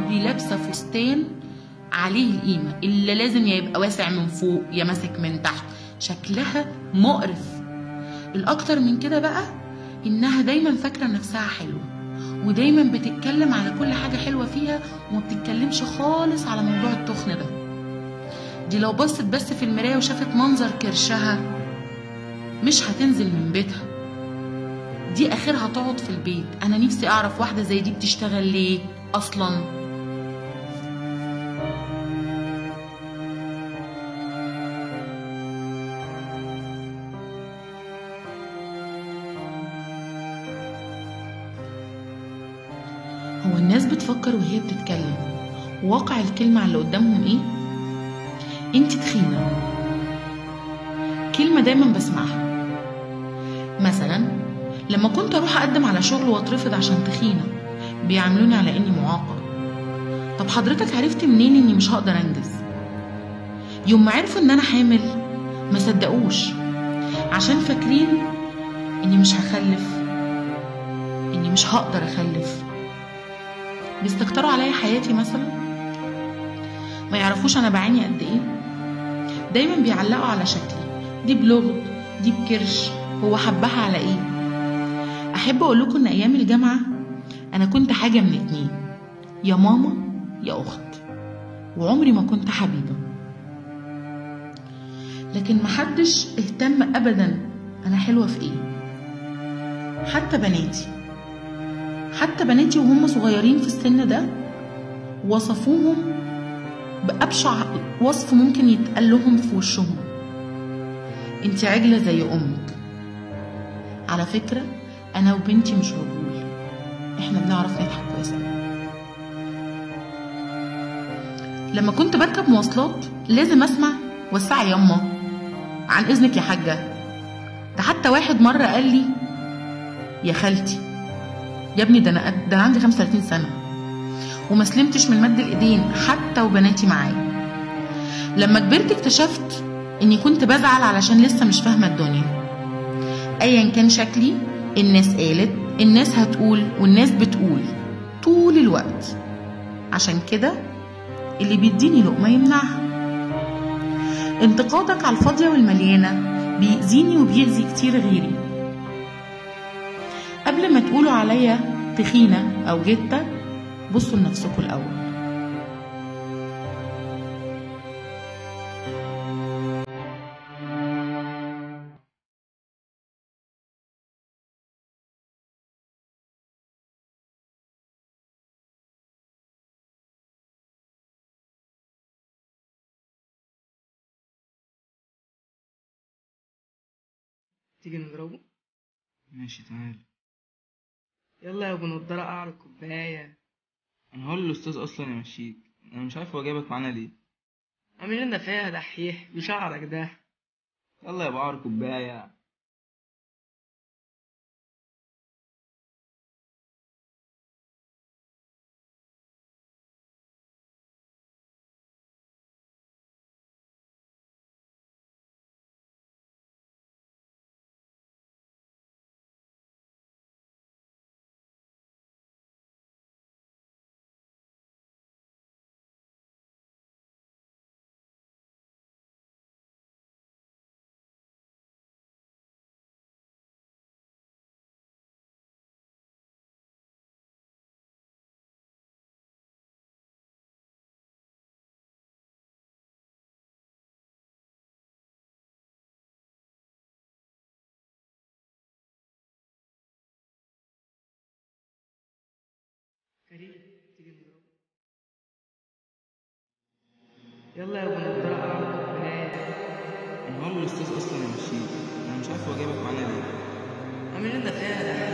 تربي لابسه فستان عليه القيمه اللي لازم يا يبقى واسع من فوق يا ماسك من تحت شكلها مقرف الاكتر من كده بقى انها دايما فاكره نفسها حلوه ودايما بتتكلم على كل حاجه حلوه فيها وما بتتكلمش خالص على موضوع التخن ده دي لو بصت بس في المرايه وشافت منظر كرشها مش هتنزل من بيتها دي اخرها تقعد في البيت انا نفسي اعرف واحده زي دي بتشتغل ليه اصلا هو الناس بتفكر وهي بتتكلم واقع الكلمة على اللي قدامهم ايه؟ انت تخينة كلمة دايما بسمعها مثلا لما كنت اروح اقدم على شغل واترفض عشان تخينة بيعاملوني على اني معاقة طب حضرتك عرفت منين اني مش هقدر انجز يوم ما عرفوا ان انا حامل ما صدقوش عشان فاكرين اني مش هخلف اني مش هقدر اخلف بيستكتروا عليا حياتي مثلا ما يعرفوش انا بعاني قد ايه دايما بيعلقوا على شكلي دي بلغط دي بكرش هو حبها على ايه احب اقول لكم ان ايام الجامعه انا كنت حاجه من اتنين يا ماما يا اخت وعمري ما كنت حبيبه لكن محدش اهتم ابدا انا حلوه في ايه حتى بناتي حتى بناتي وهم صغيرين في السن ده وصفوهم بأبشع وصف ممكن يتقال لهم في وشهم انت عجلة زي أمك على فكرة أنا وبنتي مش رجول احنا بنعرف نضحك كويس لما كنت بركب مواصلات لازم أسمع وسعي يما عن إذنك يا حاجة ده حتى واحد مرة قال لي يا خالتي يا ابني ده انا قد- ده انا عندي 35 سنه وما سلمتش من مد الايدين حتى وبناتي معايا لما كبرت اكتشفت اني كنت بزعل علشان لسه مش فاهمه الدنيا ايا كان شكلي الناس قالت الناس هتقول والناس بتقول طول الوقت عشان كده اللي بيديني لقمه يمنعها انتقادك على الفاضيه والمليانه بيأذيني وبيأذي كتير غيري قبل ما تقولوا عليا تخينة أو جتة بصوا لنفسكم الأول تيجي نضربه ماشي تعال يلا يا ابو نضاره قعر الكوبايه انا هقول للاستاذ اصلا يمشيك انا مش عارف هو جايبك معانا ليه عامل لنا فيها دحيح بشعرك ده يلا يا ابو عمرو كوبايه كريم تيجي نضربه يلا يا ابو نضاره قعر الكوبايه انا هقول للاستاذ اصلا يمشيك انا مش عارف هو جايبك معانا ليه عامل لنا فيها دحيح